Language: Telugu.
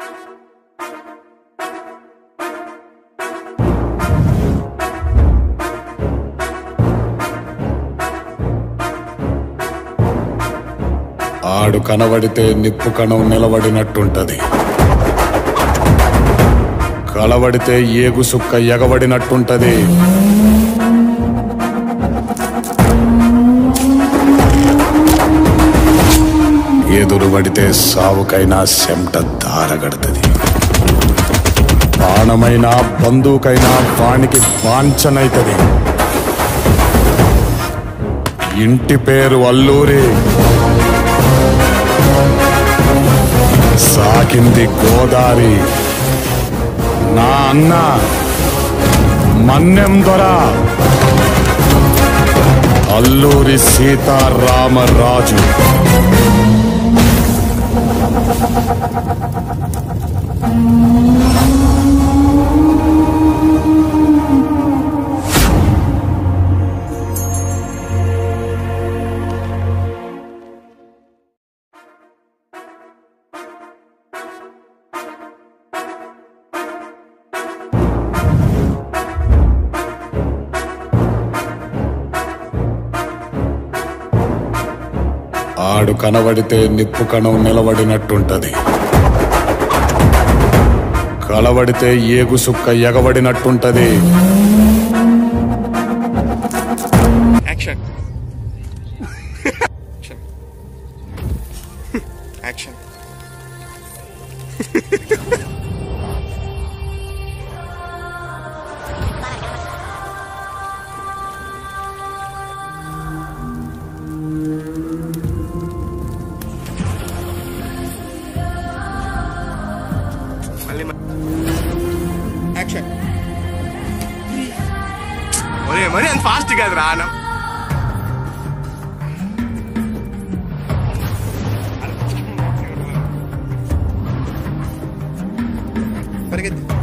ఆడు కనబడితే నిప్పు కణం నిలబడినట్టుంటది కలబడితే ఏగు సుక్క ఎగబడినట్టుంటది ఎదురు పడితే సావుకైనా సెమట దారగడుతుంది బాణమైనా బంధువుకైనా వానికి వాంఛనైతది ఇంటి పేరు అల్లూరి సాకింది గోదారి నా అన్న మన్నెం దొర అల్లూరి సీతారామరాజు ఆడు కనబడితే నిప్పు కణం నిలబడినట్టుంటది కలబడితే ఏగు సుక్క ఎగబడినట్టుంటది యాక్షన్ యాక్షన్ మళ్ళీ యాక్షన్ ఒరే మరి అంత ఫాస్ట్ కాదు రానం పరిగెత్తి